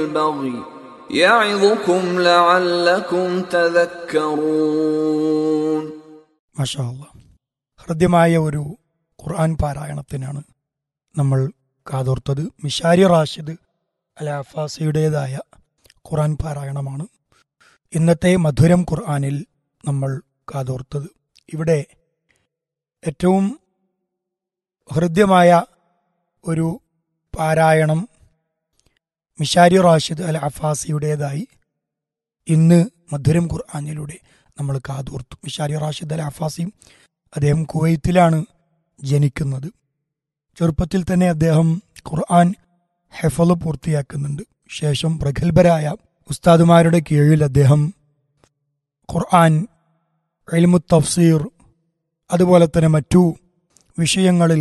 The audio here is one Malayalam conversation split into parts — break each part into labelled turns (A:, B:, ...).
A: والبغي يعظكم لعلكم تذكرون
B: മാഷാ അല്ലാ ഹൃദ്യമായ ഒരു ഖുർആൻ പാരായണത്തിനാണ് നമ്മൾ കാതോർത്തത് മിഷാരി റാഷിദ് അൽ അഫാസിയുടേതായ ഖുർആൻ പാരായണമാണ് ഇന്നത്തെ മധുരം ഖുർആനിൽ നമ്മൾ കാതോർത്തത് ഇവിടെ ഏറ്റവും ഹൃദ്യമായ ഒരു പാരായണം മിഷാരി റാഷിദ് അൽ അഫാസിയുടേതായി ഇന്ന് മധുരം ഖുർആാനിലൂടെ നമ്മൾ കാതോർത്തു മിഷാരി റാഷിദ് അൽ അഫാസി അദ്ദേഹം കുവൈത്തിലാണ് ജനിക്കുന്നത് ചെറുപ്പത്തിൽ തന്നെ അദ്ദേഹം ഖുർആൻ ഹെഫല് പൂർത്തിയാക്കുന്നുണ്ട് ശേഷം പ്രഗത്ഭരായ ഉസ്താദുമാരുടെ കീഴിൽ അദ്ദേഹം ഖുർആൻ എൽമു തഫ്സീർ അതുപോലെ തന്നെ മറ്റു വിഷയങ്ങളിൽ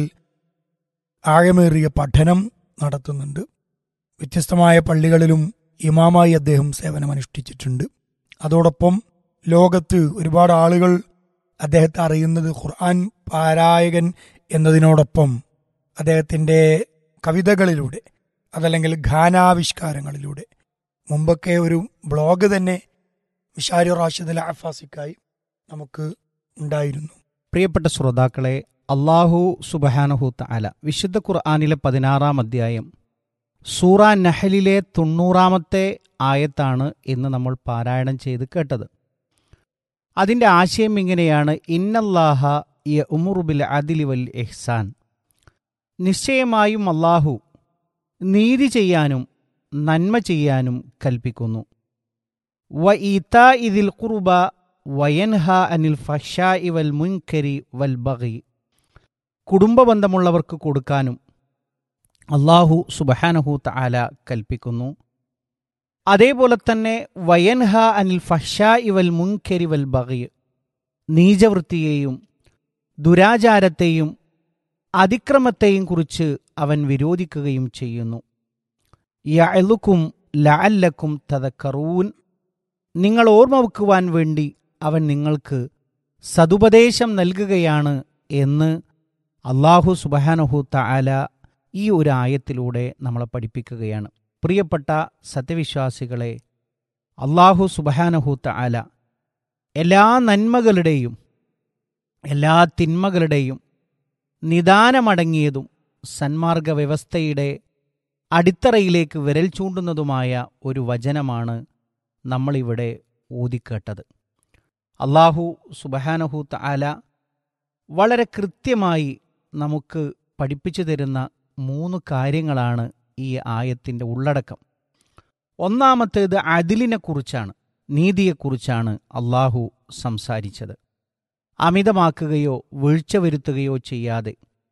B: ആഴമേറിയ പഠനം നടത്തുന്നുണ്ട് വ്യത്യസ്തമായ പള്ളികളിലും ഇമാമായി അദ്ദേഹം സേവനമനുഷ്ഠിച്ചിട്ടുണ്ട് അതോടൊപ്പം ലോകത്ത് ഒരുപാട് ആളുകൾ അദ്ദേഹത്തെ അറിയുന്നത് ഖുർആൻ പാരായകൻ എന്നതിനോടൊപ്പം അദ്ദേഹത്തിൻ്റെ കവിതകളിലൂടെ അതല്ലെങ്കിൽ ഗാനാവിഷ്കാരങ്ങളിലൂടെ മുമ്പൊക്കെ ഒരു ബ്ലോഗ് തന്നെ മിഷാരി റാഷിദ് അൽ അഫാസിക്കായി നമുക്ക് ഉണ്ടായിരുന്നു
C: പ്രിയപ്പെട്ട ശ്രോതാക്കളെ അള്ളാഹു സുബഹാനഹൂത്ത അല വിശുദ്ധ ഖുർആാനിലെ പതിനാറാം അധ്യായം സൂറ നഹലിലെ തൊണ്ണൂറാമത്തെ ആയത്താണ് ഇന്ന് നമ്മൾ പാരായണം ചെയ്ത് കേട്ടത് അതിൻ്റെ ആശയം ഇങ്ങനെയാണ് ഇന്നല്ലാഹ യ ഉമുറുബിൽ അദിലി വൽ എഹ്സാൻ നിശ്ചയമായും അള്ളാഹു നീതി ചെയ്യാനും നന്മ ചെയ്യാനും കൽപ്പിക്കുന്നു വ ഈതാ ഇതിൽ കുറുബ വയൻഹ അനിൽ ഫഷാ വൽ മുൻകരി വൽ ബഗി കുടുംബബന്ധമുള്ളവർക്ക് കൊടുക്കാനും അള്ളാഹു സുബഹാനഹു തആല കൽപ്പിക്കുന്നു അതേപോലെ തന്നെ വയൻഹ അനിൽ ഫഷാ വൽ മുൻകരി വൽ ബഗി നീചവൃത്തിയെയും ദുരാചാരത്തെയും അതിക്രമത്തെയും കുറിച്ച് അവൻ വിരോധിക്കുകയും ചെയ്യുന്നു യഅലുക്കും ലഅല്ലക്കും തദക്കറൂൻ നിങ്ങൾ ഓർമ്മ വെക്കുവാൻ വേണ്ടി അവൻ നിങ്ങൾക്ക് സതുപദേശം നൽകുകയാണ് എന്ന് അള്ളാഹു സുബഹാനഹു തആല ഈ ഒരു ആയത്തിലൂടെ നമ്മളെ പഠിപ്പിക്കുകയാണ് പ്രിയപ്പെട്ട സത്യവിശ്വാസികളെ അള്ളാഹു സുബഹാനഹു തആല എല്ലാ നന്മകളുടെയും എല്ലാ തിന്മകളുടെയും നിദാനമടങ്ങിയതും സന്മാർഗ വ്യവസ്ഥയുടെ അടിത്തറയിലേക്ക് വിരൽ ചൂണ്ടുന്നതുമായ ഒരു വചനമാണ് നമ്മളിവിടെ ഊതിക്കേട്ടത് അള്ളാഹു സുബഹാനഹു തആല വളരെ കൃത്യമായി നമുക്ക് പഠിപ്പിച്ചു തരുന്ന മൂന്ന് കാര്യങ്ങളാണ് ഈ ആയത്തിൻ്റെ ഉള്ളടക്കം ഒന്നാമത്തേത് അതിലിനെക്കുറിച്ചാണ് നീതിയെക്കുറിച്ചാണ് അള്ളാഹു സംസാരിച്ചത് അമിതമാക്കുകയോ വീഴ്ച വരുത്തുകയോ ചെയ്യാതെ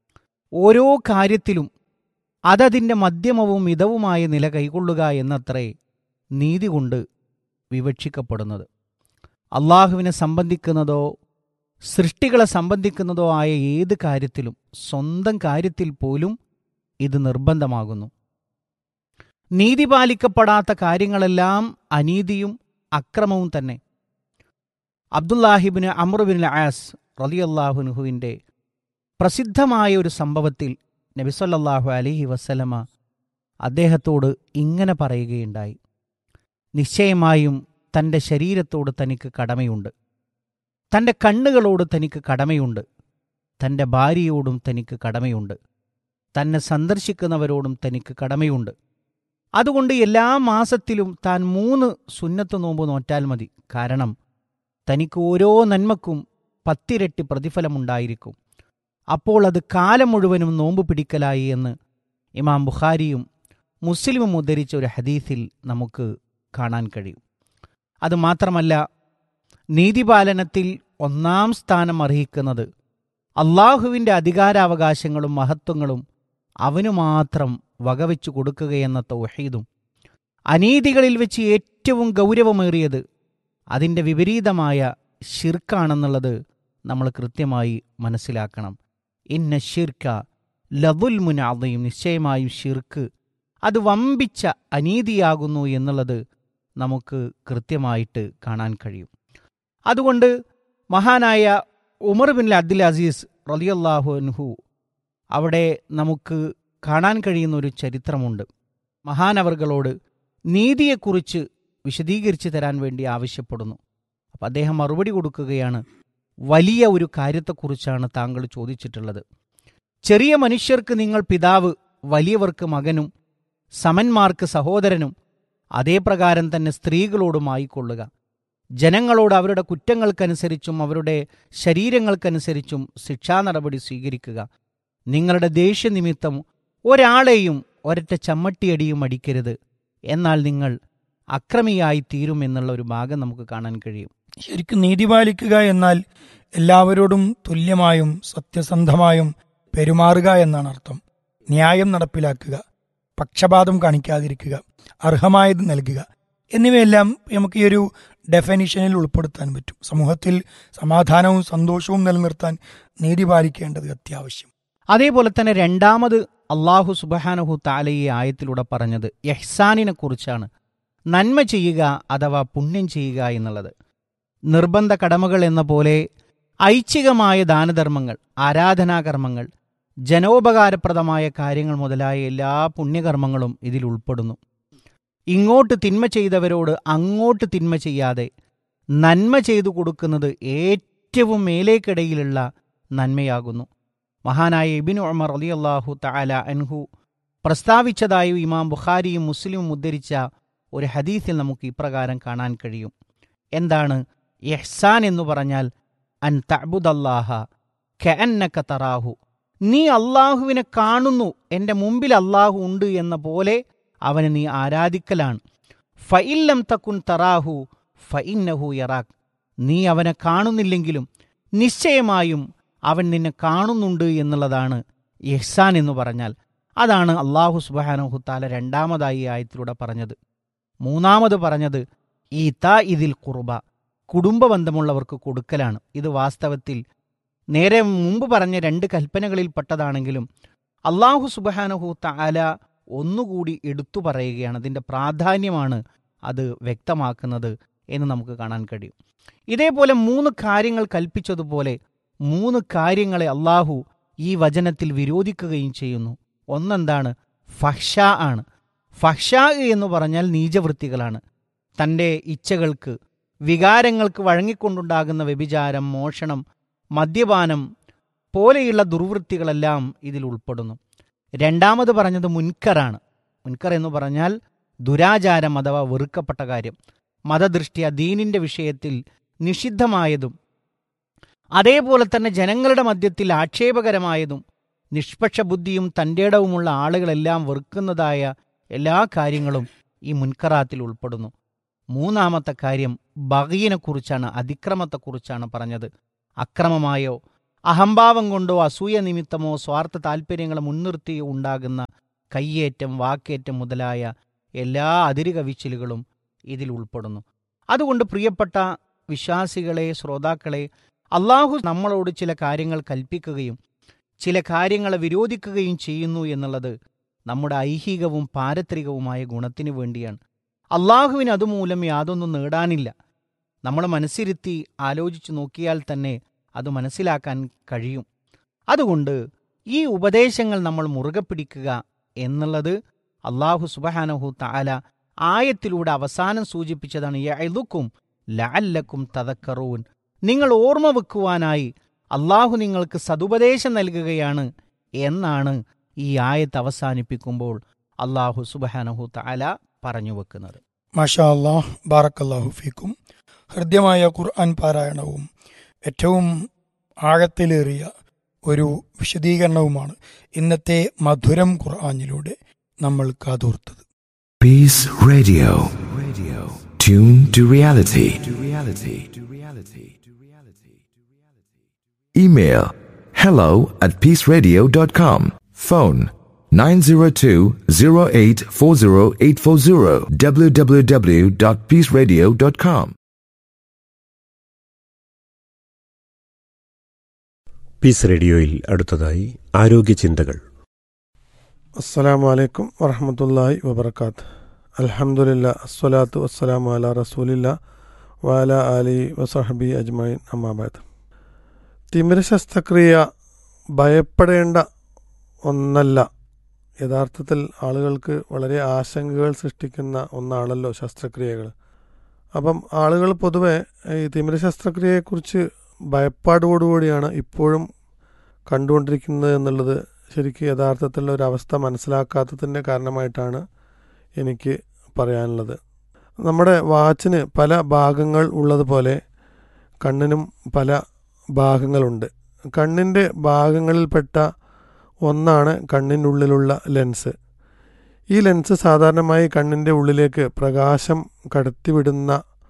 C: ഓരോ കാര്യത്തിലും അതതിൻ്റെ മധ്യമവും മിതവുമായ നില കൈക്കൊള്ളുക എന്നത്രേ നീതി കൊണ്ട് വിവക്ഷിക്കപ്പെടുന്നത് അള്ളാഹുവിനെ സംബന്ധിക്കുന്നതോ സൃഷ്ടികളെ സംബന്ധിക്കുന്നതോ ആയ ഏത് കാര്യത്തിലും സ്വന്തം കാര്യത്തിൽ പോലും ഇത് നിർബന്ധമാകുന്നു നീതി പാലിക്കപ്പെടാത്ത കാര്യങ്ങളെല്ലാം അനീതിയും അക്രമവും തന്നെ അബ്ദുല്ലാഹിബിന് അമറുബിൻ ആസ് റലിയല്ലാഹുനുഹുവിൻ്റെ പ്രസിദ്ധമായ ഒരു സംഭവത്തിൽ നബിസല്ലാഹു അലഹി വസ്സലമ അദ്ദേഹത്തോട് ഇങ്ങനെ പറയുകയുണ്ടായി നിശ്ചയമായും തൻ്റെ ശരീരത്തോട് തനിക്ക് കടമയുണ്ട് തൻ്റെ കണ്ണുകളോട് തനിക്ക് കടമയുണ്ട് തൻ്റെ ഭാര്യയോടും തനിക്ക് കടമയുണ്ട് തന്നെ സന്ദർശിക്കുന്നവരോടും തനിക്ക് കടമയുണ്ട് അതുകൊണ്ട് എല്ലാ മാസത്തിലും താൻ മൂന്ന് സുന്നത്ത് നോമ്പ് നോറ്റാൽ മതി കാരണം തനിക്ക് ഓരോ നന്മക്കും പത്തിരട്ടി പ്രതിഫലമുണ്ടായിരിക്കും അപ്പോൾ അത് കാലം മുഴുവനും നോമ്പ് പിടിക്കലായി എന്ന് ഇമാം ബുഖാരിയും മുസ്ലിമും ഉദ്ധരിച്ച ഒരു ഹദീസിൽ നമുക്ക് കാണാൻ കഴിയും അതുമാത്രമല്ല നീതിപാലനത്തിൽ ഒന്നാം സ്ഥാനം അർഹിക്കുന്നത് അള്ളാഹുവിൻ്റെ അധികാരാവകാശങ്ങളും മഹത്വങ്ങളും അവനു മാത്രം വകവെച്ചു കൊടുക്കുകയെന്ന തൗഹീദും അനീതികളിൽ വെച്ച് ഏറ്റവും ഗൗരവമേറിയത് അതിൻ്റെ വിപരീതമായ ഷിർക്കാണെന്നുള്ളത് നമ്മൾ കൃത്യമായി മനസ്സിലാക്കണം ഇന്ന ഷിർക്ക ലതുൽ മുനാദയും നിശ്ചയമായും ഷിർക്ക് അത് വമ്പിച്ച അനീതിയാകുന്നു എന്നുള്ളത് നമുക്ക് കൃത്യമായിട്ട് കാണാൻ കഴിയും അതുകൊണ്ട് മഹാനായ ഉമർ ബിൻ അബ്ദുൽ അസീസ് റലിയല്ലാഹു അൻഹു അവിടെ നമുക്ക് കാണാൻ കഴിയുന്ന ഒരു ചരിത്രമുണ്ട് മഹാനവർകളോട് നീതിയെക്കുറിച്ച് വിശദീകരിച്ചു തരാൻ വേണ്ടി ആവശ്യപ്പെടുന്നു അപ്പം അദ്ദേഹം മറുപടി കൊടുക്കുകയാണ് വലിയ ഒരു കാര്യത്തെക്കുറിച്ചാണ് താങ്കൾ ചോദിച്ചിട്ടുള്ളത് ചെറിയ മനുഷ്യർക്ക് നിങ്ങൾ പിതാവ് വലിയവർക്ക് മകനും സമന്മാർക്ക് സഹോദരനും അതേ പ്രകാരം തന്നെ സ്ത്രീകളോടുമായിക്കൊള്ളുക ജനങ്ങളോട് അവരുടെ കുറ്റങ്ങൾക്കനുസരിച്ചും അവരുടെ ശരീരങ്ങൾക്കനുസരിച്ചും ശിക്ഷാ നടപടി സ്വീകരിക്കുക നിങ്ങളുടെ ദേഷ്യനിമിത്തം ഒരാളെയും ഒരൊറ്റ ചമ്മട്ടിയടിയും അടിക്കരുത് എന്നാൽ നിങ്ങൾ അക്രമിയായി തീരുമെന്നുള്ള ഒരു ഭാഗം നമുക്ക് കാണാൻ കഴിയും
B: ശരിക്കും നീതി പാലിക്കുക എന്നാൽ എല്ലാവരോടും തുല്യമായും സത്യസന്ധമായും പെരുമാറുക എന്നാണ് അർത്ഥം ന്യായം നടപ്പിലാക്കുക പക്ഷപാതം കാണിക്കാതിരിക്കുക അർഹമായത് നൽകുക എന്നിവയെല്ലാം നമുക്ക് ഈ ഒരു ഡെഫിനിഷനിൽ ഉൾപ്പെടുത്താൻ പറ്റും സമൂഹത്തിൽ സമാധാനവും സന്തോഷവും നിലനിർത്താൻ നീതി പാലിക്കേണ്ടത് അത്യാവശ്യം
C: അതേപോലെ തന്നെ രണ്ടാമത് അള്ളാഹു സുബഹാനഹു താല ഈ ആയത്തിലൂടെ പറഞ്ഞത് യഹ്സാനിനെ കുറിച്ചാണ് നന്മ ചെയ്യുക അഥവാ പുണ്യം ചെയ്യുക എന്നുള്ളത് നിർബന്ധ കടമകൾ എന്ന പോലെ ഐച്ഛികമായ ദാനധർമ്മങ്ങൾ ആരാധനാകർമ്മങ്ങൾ ജനോപകാരപ്രദമായ കാര്യങ്ങൾ മുതലായ എല്ലാ പുണ്യകർമ്മങ്ങളും ഇതിൽ ഉൾപ്പെടുന്നു ഇങ്ങോട്ട് തിന്മ ചെയ്തവരോട് അങ്ങോട്ട് തിന്മ ചെയ്യാതെ നന്മ ചെയ്തു കൊടുക്കുന്നത് ഏറ്റവും മേലേക്കിടയിലുള്ള നന്മയാകുന്നു മഹാനായ ഇബിൻ ഉമർ അലി അള്ളാഹു തആല അൻഹു പ്രസ്താവിച്ചതായും ഇമാം ബുഖാരിയും മുസ്ലിമും ഉദ്ധരിച്ച ഒരു ഹദീസിൽ നമുക്ക് ഇപ്രകാരം കാണാൻ കഴിയും എന്താണ് യഹ്സാൻ എന്ന് പറഞ്ഞാൽ അൻ തഅബുദല്ലാഹ കഅന്നക തറാഹു നീ അള്ളാഹുവിനെ കാണുന്നു എൻ്റെ മുമ്പിൽ അള്ളാഹു ഉണ്ട് എന്ന പോലെ അവനെ നീ ആരാധിക്കലാണ് ഫഇല്ലം തക്കുൻ തറാഹു ഫഇന്നഹു യറാഖ് നീ അവനെ കാണുന്നില്ലെങ്കിലും നിശ്ചയമായും അവൻ നിന്നെ കാണുന്നുണ്ട് എന്നുള്ളതാണ് യഹ്സാൻ എന്ന് പറഞ്ഞാൽ അതാണ് അള്ളാഹു സുബാനഹുത്താല രണ്ടാമതായി ഈ ആയത്തിലൂടെ പറഞ്ഞത് മൂന്നാമത് പറഞ്ഞത് ഈ താ ഇതിൽ കുറുബ കുടുംബ ബന്ധമുള്ളവർക്ക് കൊടുക്കലാണ് ഇത് വാസ്തവത്തിൽ നേരെ മുമ്പ് പറഞ്ഞ രണ്ട് കൽപ്പനകളിൽപ്പെട്ടതാണെങ്കിലും അള്ളാഹു സുബാനഹു താല ഒന്നുകൂടി എടുത്തു പറയുകയാണ് അതിൻ്റെ പ്രാധാന്യമാണ് അത് വ്യക്തമാക്കുന്നത് എന്ന് നമുക്ക് കാണാൻ കഴിയും ഇതേപോലെ മൂന്ന് കാര്യങ്ങൾ കൽപ്പിച്ചതുപോലെ മൂന്ന് കാര്യങ്ങളെ അള്ളാഹു ഈ വചനത്തിൽ വിരോധിക്കുകയും ചെയ്യുന്നു ഒന്നെന്താണ് ഫഹ്ഷ ആണ് ഫഹ്ഷ എന്ന് പറഞ്ഞാൽ നീചവൃത്തികളാണ് തൻ്റെ ഇച്ഛകൾക്ക് വികാരങ്ങൾക്ക് വഴങ്ങിക്കൊണ്ടുണ്ടാകുന്ന വ്യഭിചാരം മോഷണം മദ്യപാനം പോലെയുള്ള ദുർവൃത്തികളെല്ലാം ഇതിൽ ഉൾപ്പെടുന്നു രണ്ടാമത് പറഞ്ഞത് മുൻകറാണ് മുൻകർ എന്ന് പറഞ്ഞാൽ ദുരാചാരം അഥവാ വെറുക്കപ്പെട്ട കാര്യം മതദൃഷ്ടിയ ദീനിന്റെ വിഷയത്തിൽ നിഷിദ്ധമായതും അതേപോലെ തന്നെ ജനങ്ങളുടെ മധ്യത്തിൽ ആക്ഷേപകരമായതും നിഷ്പക്ഷ ബുദ്ധിയും തൻ്റെടവുമുള്ള ആളുകളെല്ലാം വെറുക്കുന്നതായ എല്ലാ കാര്യങ്ങളും ഈ മുൻകറാത്തിൽ ഉൾപ്പെടുന്നു മൂന്നാമത്തെ കാര്യം ബഹീനെക്കുറിച്ചാണ് അതിക്രമത്തെക്കുറിച്ചാണ് പറഞ്ഞത് അക്രമമായോ അഹംഭാവം കൊണ്ടോ അസൂയ നിമിത്തമോ സ്വാർത്ഥ താൽപ്പര്യങ്ങളെ മുൻനിർത്തിയോ ഉണ്ടാകുന്ന കയ്യേറ്റം വാക്കേറ്റം മുതലായ എല്ലാ അതിരുകവിച്ചിലുകളും ഇതിൽ ഉൾപ്പെടുന്നു അതുകൊണ്ട് പ്രിയപ്പെട്ട വിശ്വാസികളെ ശ്രോതാക്കളെ അള്ളാഹു നമ്മളോട് ചില കാര്യങ്ങൾ കൽപ്പിക്കുകയും ചില കാര്യങ്ങളെ വിരോധിക്കുകയും ചെയ്യുന്നു എന്നുള്ളത് നമ്മുടെ ഐഹികവും പാരത്രികവുമായ ഗുണത്തിനു വേണ്ടിയാണ് അള്ളാഹുവിന് അതുമൂലം യാതൊന്നും നേടാനില്ല നമ്മൾ മനസ്സിരുത്തി ആലോചിച്ചു നോക്കിയാൽ തന്നെ അത് മനസ്സിലാക്കാൻ കഴിയും അതുകൊണ്ട് ഈ ഉപദേശങ്ങൾ നമ്മൾ മുറുകെ പിടിക്കുക എന്നുള്ളത് അള്ളാഹു സുബഹാനഹു താല ആയത്തിലൂടെ അവസാനം സൂചിപ്പിച്ചതാണ് യഅ്ലുക്കും ലഅല്ലക്കും തദക്കറൂൻ നിങ്ങൾ ഓർമ്മ വെക്കുവാനായി അള്ളാഹു നിങ്ങൾക്ക് സതുപദേശം നൽകുകയാണ് എന്നാണ് ഈ ആയത്ത് അവസാനിപ്പിക്കുമ്പോൾ അള്ളാഹു സുബഹാനഹു താല പറഞ്ഞു വെക്കുന്നത്
B: മാഷാ അള്ളാഹ് ബാറക്കല്ലാഹു ഫീക്കും ഹൃദ്യമായ ഖുർആൻ പാരായണവും ഏറ്റവും ആഴത്തിലേറിയ ഒരു വിശദീകരണവുമാണ് ഇന്നത്തെ മധുരം ഖുർആനിലൂടെ നമ്മൾ കാതോർത്തത്
D: Peace Radio. Radio. Tune to reality. To reality. To reality. To reality. Email hello at peaceradio.com. Phone 902-0840840 www.peaceradio.com.
E: Peace റേഡിയോയിൽ അടുത്തതായി ആരോഗ്യ ചിന്തകൾ
F: അസ്സലാമു അലൈക്കും വറഹമത്തല്ലാഹി വബർക്കാത്ത് അൽഹംദുലില്ല അസ്വലാത്തു വസ്സലാമു അല റസൂലില്ല വാല അലി വസഹബി അജ്മൈൻ അമ്മാബാദ് തിമിര ശസ്ത്രക്രിയ ഭയപ്പെടേണ്ട ഒന്നല്ല യഥാർത്ഥത്തിൽ ആളുകൾക്ക് വളരെ ആശങ്കകൾ സൃഷ്ടിക്കുന്ന ഒന്നാണല്ലോ ശസ്ത്രക്രിയകൾ അപ്പം ആളുകൾ പൊതുവെ ഈ തിമിര ശസ്ത്രക്രിയയെക്കുറിച്ച് ഭയപ്പാടോടുകൂടിയാണ് ഇപ്പോഴും കണ്ടുകൊണ്ടിരിക്കുന്നത് എന്നുള്ളത് ശരിക്കും യഥാർത്ഥത്തിലുള്ള ഒരു അവസ്ഥ മനസ്സിലാക്കാത്തതിൻ്റെ കാരണമായിട്ടാണ് എനിക്ക് പറയാനുള്ളത് നമ്മുടെ വാച്ചിന് പല ഭാഗങ്ങൾ ഉള്ളതുപോലെ കണ്ണിനും പല ഭാഗങ്ങളുണ്ട് കണ്ണിൻ്റെ ഭാഗങ്ങളിൽപ്പെട്ട ഒന്നാണ് കണ്ണിനുള്ളിലുള്ള ലെൻസ് ഈ ലെൻസ് സാധാരണമായി കണ്ണിൻ്റെ ഉള്ളിലേക്ക് പ്രകാശം കടത്തിവിടുന്ന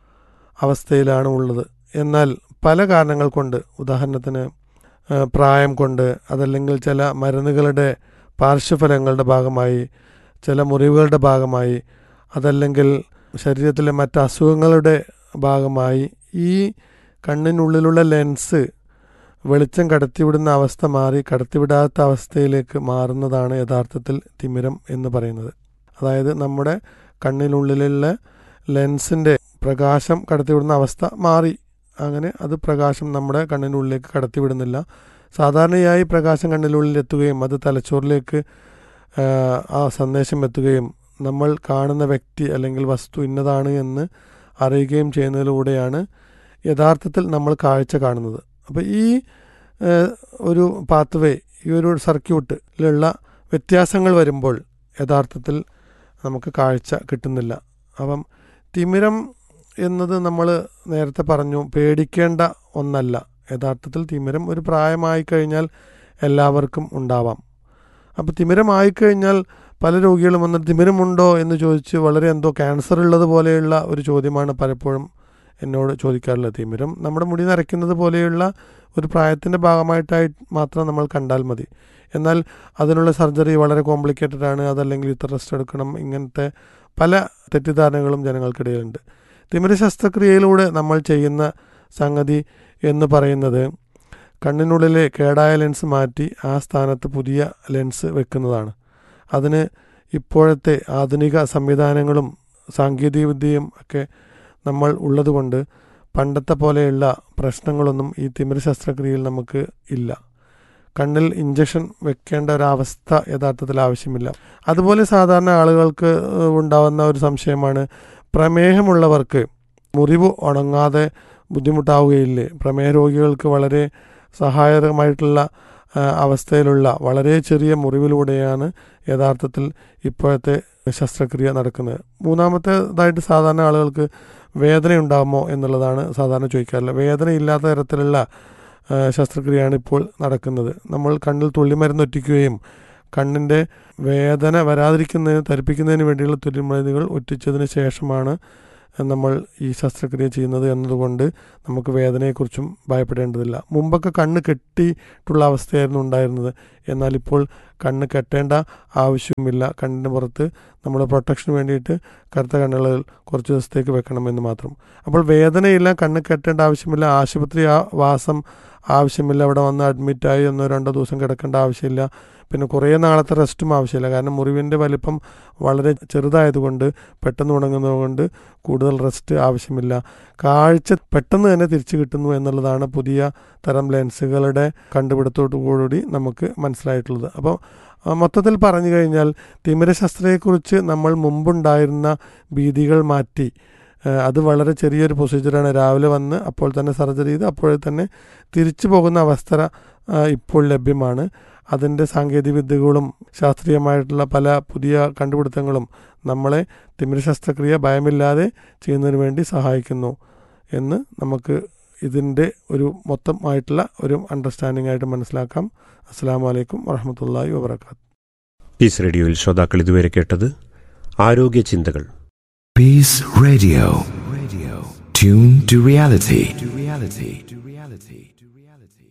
F: അവസ്ഥയിലാണ് ഉള്ളത് എന്നാൽ പല കാരണങ്ങൾ കൊണ്ട് ഉദാഹരണത്തിന് ആ, പ്രായം കൊണ്ട് അതല്ലെങ്കിൽ ചില മരുന്നുകളുടെ പാർശ്വഫലങ്ങളുടെ ഭാഗമായി ചില മുറിവുകളുടെ ഭാഗമായി അതല്ലെങ്കിൽ ശരീരത്തിലെ മറ്റ് അസുഖങ്ങളുടെ ഭാഗമായി ഈ കണ്ണിനുള്ളിലുള്ള ലെൻസ് വെളിച്ചം കടത്തിവിടുന്ന അവസ്ഥ മാറി കടത്തിവിടാത്ത അവസ്ഥയിലേക്ക് മാറുന്നതാണ് യഥാർത്ഥത്തിൽ തിമിരം എന്ന് പറയുന്നത് അതായത് നമ്മുടെ കണ്ണിനുള്ളിലുള്ള ലെൻസിൻ്റെ പ്രകാശം കടത്തിവിടുന്ന അവസ്ഥ മാറി അങ്ങനെ അത് പ്രകാശം നമ്മുടെ കണ്ണിനുള്ളിലേക്ക് കടത്തിവിടുന്നില്ല സാധാരണയായി പ്രകാശം കണ്ണിനുള്ളിൽ എത്തുകയും അത് തലച്ചോറിലേക്ക് ആ, ആ സന്ദേശം എത്തുകയും നമ്മൾ കാണുന്ന വ്യക്തി അല്ലെങ്കിൽ വസ്തു ഇന്നതാണ് എന്ന് അറിയുകയും ചെയ്യുന്നതിലൂടെയാണ് യഥാർത്ഥത്തിൽ നമ്മൾ കാഴ്ച കാണുന്നത് അപ്പോൾ ഈ ഏഹ്, ഒരു പാത്വേ ഈ ഒരു സർക്യൂട്ടിലുള്ള വ്യത്യാസങ്ങൾ വരുമ്പോൾ യഥാർത്ഥത്തിൽ നമുക്ക് കാഴ്ച കിട്ടുന്നില്ല അപ്പം തിമിരം എന്നത് നമ്മൾ നേരത്തെ പറഞ്ഞു പേടിക്കേണ്ട ഒന്നല്ല യഥാർത്ഥത്തിൽ തിമിരം ഒരു പ്രായമായി കഴിഞ്ഞാൽ എല്ലാവർക്കും ഉണ്ടാവാം അപ്പോൾ തിമിരമായി കഴിഞ്ഞാൽ പല രോഗികളും വന്നിട്ട് തിമിരമുണ്ടോ എന്ന് ചോദിച്ച് വളരെ എന്തോ ക്യാൻസർ ഉള്ളത് പോലെയുള്ള ഒരു ചോദ്യമാണ് പലപ്പോഴും എന്നോട് ചോദിക്കാറുള്ളത് തിമിരം നമ്മുടെ മുടി നരയ്ക്കുന്നത് പോലെയുള്ള ഒരു പ്രായത്തിൻ്റെ ഭാഗമായിട്ടായി മാത്രം നമ്മൾ കണ്ടാൽ മതി എന്നാൽ അതിനുള്ള സർജറി വളരെ കോംപ്ലിക്കേറ്റഡ് ആണ് അതല്ലെങ്കിൽ ഇത്ര റെസ്റ്റ് എടുക്കണം ഇങ്ങനത്തെ പല തെറ്റിദ്ധാരണകളും ജനങ്ങൾക്കിടയിലുണ്ട് തിമിര ശസ്ത്രക്രിയയിലൂടെ നമ്മൾ ചെയ്യുന്ന സംഗതി എന്ന് പറയുന്നത് കണ്ണിനുള്ളിലെ കേടായ ലെൻസ് മാറ്റി ആ സ്ഥാനത്ത് പുതിയ ലെൻസ് വെക്കുന്നതാണ് അതിന് ഇപ്പോഴത്തെ ആധുനിക സംവിധാനങ്ങളും സാങ്കേതികവിദ്യയും ഒക്കെ നമ്മൾ ഉള്ളതുകൊണ്ട് പണ്ടത്തെ പോലെയുള്ള പ്രശ്നങ്ങളൊന്നും ഈ തിമിര ശസ്ത്രക്രിയയിൽ നമുക്ക് ഇല്ല കണ്ണിൽ ഇഞ്ചക്ഷൻ വെക്കേണ്ട ഒരവസ്ഥ യഥാർത്ഥത്തിൽ ആവശ്യമില്ല അതുപോലെ സാധാരണ ആളുകൾക്ക് ഏഹ്, ഉണ്ടാവുന്ന ഒരു സംശയമാണ് പ്രമേഹമുള്ളവർക്ക് മുറിവ് ഉണങ്ങാതെ ബുദ്ധിമുട്ടാവുകയില്ലേ പ്രമേഹ രോഗികൾക്ക് വളരെ സഹായകരമായിട്ടുള്ള ആ, അവസ്ഥയിലുള്ള വളരെ ചെറിയ മുറിവിലൂടെയാണ് യഥാർത്ഥത്തിൽ ഇപ്പോഴത്തെ ശസ്ത്രക്രിയ നടക്കുന്നത് മൂന്നാമത്തേതായിട്ട് സാധാരണ ആളുകൾക്ക് വേദന ഉണ്ടാകുമോ എന്നുള്ളതാണ് സാധാരണ ചോദിക്കാറുള്ളത് വേദന ഇല്ലാത്ത തരത്തിലുള്ള ആ, ശസ്ത്രക്രിയയാണ് ഇപ്പോൾ നടക്കുന്നത് നമ്മൾ കണ്ണിൽ തുള്ളിമരുന്ന് ഒറ്റിക്കുകയും കണ്ണിൻ്റെ വേദന വരാതിരിക്കുന്നതിന് ധരിപ്പിക്കുന്നതിന് വേണ്ടിയുള്ള തുള്ളിമരുന്നുകൾ ഒറ്റിച്ചതിന് ശേഷമാണ് നമ്മൾ ഈ ശസ്ത്രക്രിയ ചെയ്യുന്നത് എന്നതുകൊണ്ട് നമുക്ക് വേദനയെക്കുറിച്ചും ഭയപ്പെടേണ്ടതില്ല മുമ്പൊക്കെ കണ്ണ് കെട്ടിയിട്ടുള്ള അവസ്ഥയായിരുന്നു ഉണ്ടായിരുന്നത് എന്നാൽ ഇപ്പോൾ കണ്ണ് കെട്ടേണ്ട ആവശ്യവുമില്ല കണ്ണിന് പുറത്ത് നമ്മൾ പ്രൊട്ടക്ഷന് വേണ്ടിയിട്ട് കറുത്ത കണ്ണുകൾ കുറച്ച് ദിവസത്തേക്ക് വെക്കണമെന്ന് മാത്രം അപ്പോൾ വേദനയില്ല കണ്ണ് കെട്ടേണ്ട ആവശ്യമില്ല ആശുപത്രി ആ വാസം ആവശ്യമില്ല അവിടെ വന്ന് അഡ്മിറ്റായി ഒന്നോ രണ്ടോ ദിവസം കിടക്കേണ്ട ആവശ്യമില്ല പിന്നെ കുറേ നാളത്തെ റെസ്റ്റും ആവശ്യമില്ല കാരണം മുറിവിൻ്റെ വലിപ്പം വളരെ ചെറുതായതുകൊണ്ട് പെട്ടെന്ന് ഉണങ്ങുന്നതുകൊണ്ട് കൂടുതൽ റെസ്റ്റ് ആവശ്യമില്ല കാഴ്ച പെട്ടെന്ന് തന്നെ തിരിച്ചു കിട്ടുന്നു എന്നുള്ളതാണ് പുതിയ തരം ലെൻസുകളുടെ കണ്ടുപിടുത്തോടു കൂടി നമുക്ക് മനസ്സിലായിട്ടുള്ളത് അപ്പോൾ ആ, മൊത്തത്തിൽ പറഞ്ഞു കഴിഞ്ഞാൽ തിമിര ശസ്ത്രയെക്കുറിച്ച് നമ്മൾ മുമ്പുണ്ടായിരുന്ന ഭീതികൾ മാറ്റി ആ, അത് വളരെ ചെറിയൊരു പ്രൊസീജിയറാണ് രാവിലെ വന്ന് അപ്പോൾ തന്നെ സർജറി ചെയ്ത് അപ്പോഴേ തന്നെ തിരിച്ചു പോകുന്ന അവസ്ഥ ആ, ഇപ്പോൾ ലഭ്യമാണ് അതിൻ്റെ സാങ്കേതികവിദ്യകളും ശാസ്ത്രീയമായിട്ടുള്ള പല പുതിയ കണ്ടുപിടുത്തങ്ങളും നമ്മളെ തിമിര ശസ്ത്രക്രിയ ഭയമില്ലാതെ ചെയ്യുന്നതിന് വേണ്ടി സഹായിക്കുന്നു എന്ന് നമുക്ക് ഇതിൻ്റെ ഒരു മൊത്തമായിട്ടുള്ള ഒരു അണ്ടർസ്റ്റാൻഡിംഗ് ആയിട്ട് മനസ്സിലാക്കാം അസ്സാം വലൈക്കും വറഹമത്തല്ലാഹി വാബർക്കാത്തു
E: പീസ് റേഡിയോയിൽ ശ്രോതാക്കൾ ഇതുവരെ കേട്ടത് ആരോഗ്യ ചിന്തകൾ
D: Peace Radio. Radio. Tune to reality. To reality. To reality. To reality.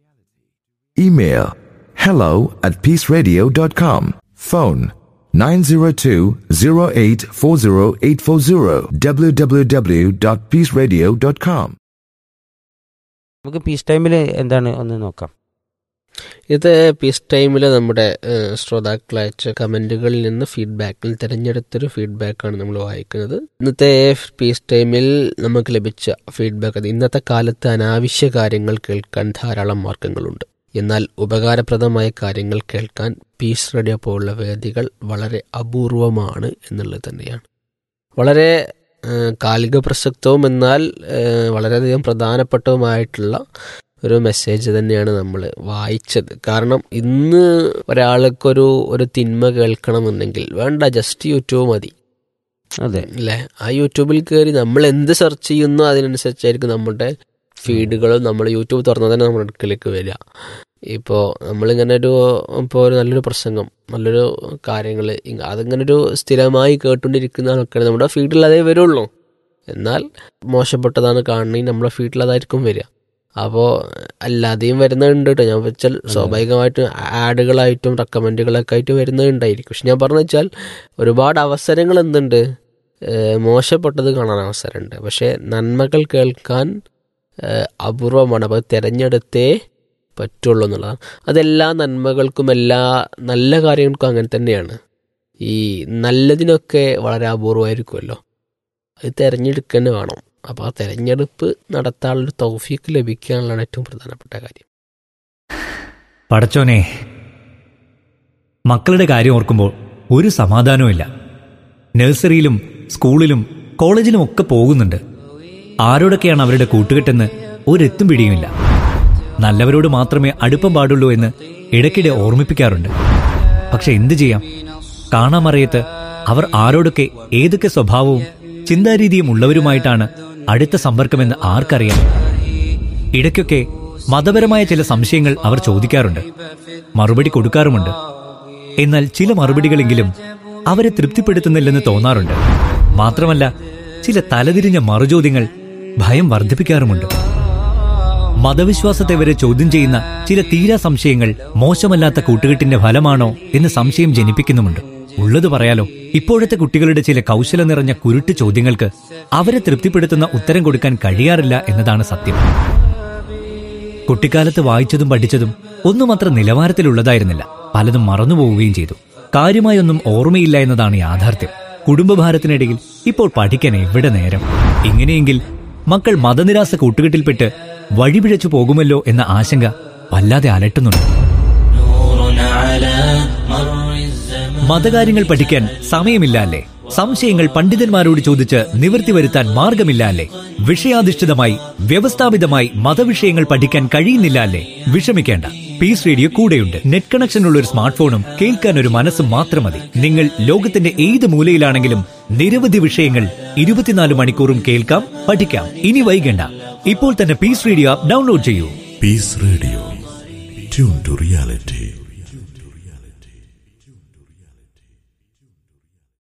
D: Email hello at peaceradio.com. Phone 902-0840840 www.peaceradio.com.
G: നമുക്ക് പീസ് ടൈമിൽ എന്താണ് ഒന്ന് നോക്കാം
H: ഇത് പീസ് ടൈമിൽ നമ്മുടെ ഏഹ്, ശ്രോതാക്കൾ അയച്ച കമൻറ്റുകളിൽ നിന്ന് ഫീഡ്ബാക്കിൽ തിരഞ്ഞെടുത്തൊരു ഫീഡ്ബാക്കാണ് നമ്മൾ വായിക്കുന്നത് ഇന്നത്തെ പീസ് ടൈമിൽ നമുക്ക് ലഭിച്ച ഫീഡ്ബാക്ക് അത് ഇന്നത്തെ കാലത്ത് അനാവശ്യ കാര്യങ്ങൾ കേൾക്കാൻ ധാരാളം മാർഗങ്ങളുണ്ട് എന്നാൽ ഉപകാരപ്രദമായ കാര്യങ്ങൾ കേൾക്കാൻ പീസ് റേഡിയോ പോലുള്ള വേദികൾ വളരെ അപൂർവമാണ് എന്നുള്ളത് തന്നെയാണ് വളരെ ഏഹ്, കാലിക പ്രസക്തവും എന്നാൽ ഏഹ്, വളരെയധികം പ്രധാനപ്പെട്ടതുമായിട്ടുള്ള ഒരു മെസ്സേജ് തന്നെയാണ് നമ്മൾ വായിച്ചത് കാരണം ഇന്ന് ഒരാൾക്കൊരു ഒരു തിന്മ കേൾക്കണമെന്നുണ്ടെങ്കിൽ വേണ്ട ജസ്റ്റ് യൂട്യൂബ് മതി
G: അതെ
H: അല്ലേ ആ യൂട്യൂബിൽ കയറി നമ്മൾ എന്ത് സെർച്ച് ചെയ്യുന്നോ അതിനനുസരിച്ചായിരിക്കും നമ്മുടെ ഫീഡുകളും നമ്മൾ യൂട്യൂബ് തുറന്നാൽ തന്നെ നമ്മുടെ അടുക്കലേക്ക് വരിക ഇപ്പോൾ നമ്മളിങ്ങനെ ഒരു ഇപ്പോൾ ഒരു നല്ലൊരു പ്രസംഗം നല്ലൊരു കാര്യങ്ങൾ അതിങ്ങനെ ഒരു സ്ഥിരമായി കേട്ടുകൊണ്ടിരിക്കുന്ന ആൾക്കാർ നമ്മുടെ ഫീഡിൽ അതേ വരുള്ളൂ എന്നാൽ മോശപ്പെട്ടതാണ് കാണണമെങ്കിൽ നമ്മുടെ ഫീഡിൽ അതായിരിക്കും വരിക അപ്പോൾ അല്ലാതെയും വരുന്നുണ്ട് കേട്ടോ ഞാൻ വെച്ചാൽ സ്വാഭാവികമായിട്ടും ആഡുകളായിട്ടും റെക്കമെൻഡുകളൊക്കെ ആയിട്ട് വരുന്നുണ്ടായിരിക്കും പക്ഷെ ഞാൻ പറഞ്ഞു വെച്ചാൽ ഒരുപാട് അവസരങ്ങൾ എന്തുണ്ട് ഏഹ് മോശപ്പെട്ടത് കാണാൻ അവസരമുണ്ട് പക്ഷേ നന്മകൾ കേൾക്കാൻ ഏഹ് അപൂർവമാണ് അപ്പോൾ തിരഞ്ഞെടുത്തേ പറ്റുള്ളൂ എന്നുള്ളതാണ് അതെല്ലാ നന്മകൾക്കും എല്ലാ നല്ല കാര്യങ്ങൾക്കും അങ്ങനെ തന്നെയാണ് ഈ നല്ലതിനൊക്കെ വളരെ അപൂർവമായിരിക്കുമല്ലോ അത് തിരഞ്ഞെടുക്കുക തന്നെ വേണം അപ്പോൾ ആ തിരഞ്ഞെടുപ്പ് നടത്താനുള്ള തൗഫീക്ക് ലഭിക്കാനുള്ളതാണ് ഏറ്റവും പ്രധാനപ്പെട്ട കാര്യം
I: പടച്ചോനെ മക്കളുടെ കാര്യം ഓർക്കുമ്പോൾ ഒരു സമാധാനവുമില്ല നഴ്സറിയിലും സ്കൂളിലും കോളേജിലും ഒക്കെ പോകുന്നുണ്ട് ആരോടൊക്കെയാണ് അവരുടെ കൂട്ടുകെട്ടെന്ന് ഒരെത്തും പിടിയുമില്ല നല്ലവരോട് മാത്രമേ അടുപ്പം പാടുള്ളൂ എന്ന് ഇടയ്ക്കിടെ ഓർമ്മിപ്പിക്കാറുണ്ട് പക്ഷെ എന്തു ചെയ്യാം കാണാമറിയത്ത് അവർ ആരോടൊക്കെ ഏതൊക്കെ സ്വഭാവവും ചിന്താരീതിയും ഉള്ളവരുമായിട്ടാണ് അടുത്ത സമ്പർക്കമെന്ന് ആർക്കറിയാം ഇടയ്ക്കൊക്കെ മതപരമായ ചില സംശയങ്ങൾ അവർ ചോദിക്കാറുണ്ട് മറുപടി കൊടുക്കാറുമുണ്ട് എന്നാൽ ചില മറുപടികളെങ്കിലും അവരെ തൃപ്തിപ്പെടുത്തുന്നില്ലെന്ന് തോന്നാറുണ്ട് മാത്രമല്ല ചില തലതിരിഞ്ഞ മറുചോദ്യങ്ങൾ ഭയം വർദ്ധിപ്പിക്കാറുമുണ്ട് മതവിശ്വാസത്തെ വരെ ചോദ്യം ചെയ്യുന്ന ചില തീരാ സംശയങ്ങൾ മോശമല്ലാത്ത കൂട്ടുകെട്ടിന്റെ ഫലമാണോ എന്ന് സംശയം ജനിപ്പിക്കുന്നുമുണ്ട് ഉള്ളത് പറയാലോ ഇപ്പോഴത്തെ കുട്ടികളുടെ ചില കൗശലം നിറഞ്ഞ കുരുട്ട് ചോദ്യങ്ങൾക്ക് അവരെ തൃപ്തിപ്പെടുത്തുന്ന ഉത്തരം കൊടുക്കാൻ കഴിയാറില്ല എന്നതാണ് സത്യം കുട്ടിക്കാലത്ത് വായിച്ചതും പഠിച്ചതും ഒന്നും അത്ര നിലവാരത്തിലുള്ളതായിരുന്നില്ല പലതും മറന്നുപോവുകയും ചെയ്തു കാര്യമായൊന്നും ഓർമ്മയില്ല എന്നതാണ് യാഥാർത്ഥ്യം കുടുംബഭാരത്തിനിടയിൽ ഇപ്പോൾ പഠിക്കാൻ എവിടെ നേരം ഇങ്ങനെയെങ്കിൽ മക്കൾ മതനിരാസ കൂട്ടുകെട്ടിൽപ്പെട്ട് വഴിപിഴച്ചു പോകുമല്ലോ എന്ന ആശങ്ക വല്ലാതെ അലട്ടുന്നുണ്ട് മതകാര്യങ്ങൾ പഠിക്കാൻ സമയമില്ല അല്ലേ സംശയങ്ങൾ പണ്ഡിതന്മാരോട് ചോദിച്ച് നിവൃത്തി വരുത്താൻ മാർഗമില്ല അല്ലേ വിഷയാധിഷ്ഠിതമായി വ്യവസ്ഥാപിതമായി മതവിഷയങ്ങൾ പഠിക്കാൻ കഴിയുന്നില്ല അല്ലേ വിഷമിക്കേണ്ട പീസ് റേഡിയോ കൂടെയുണ്ട് നെറ്റ് കണക്ഷൻ ഉള്ള ഒരു സ്മാർട്ട് ഫോണും കേൾക്കാൻ ഒരു മനസ്സും മാത്രം മതി നിങ്ങൾ ലോകത്തിന്റെ ഏത് മൂലയിലാണെങ്കിലും നിരവധി വിഷയങ്ങൾ ഇരുപത്തിനാല് മണിക്കൂറും കേൾക്കാം പഠിക്കാം ഇനി വൈകണ്ട ഇപ്പോൾ തന്നെ പീസ് റേഡിയോ ആപ്പ് ഡൗൺലോഡ് ചെയ്യൂ
J: Peace Radio. Tune to reality.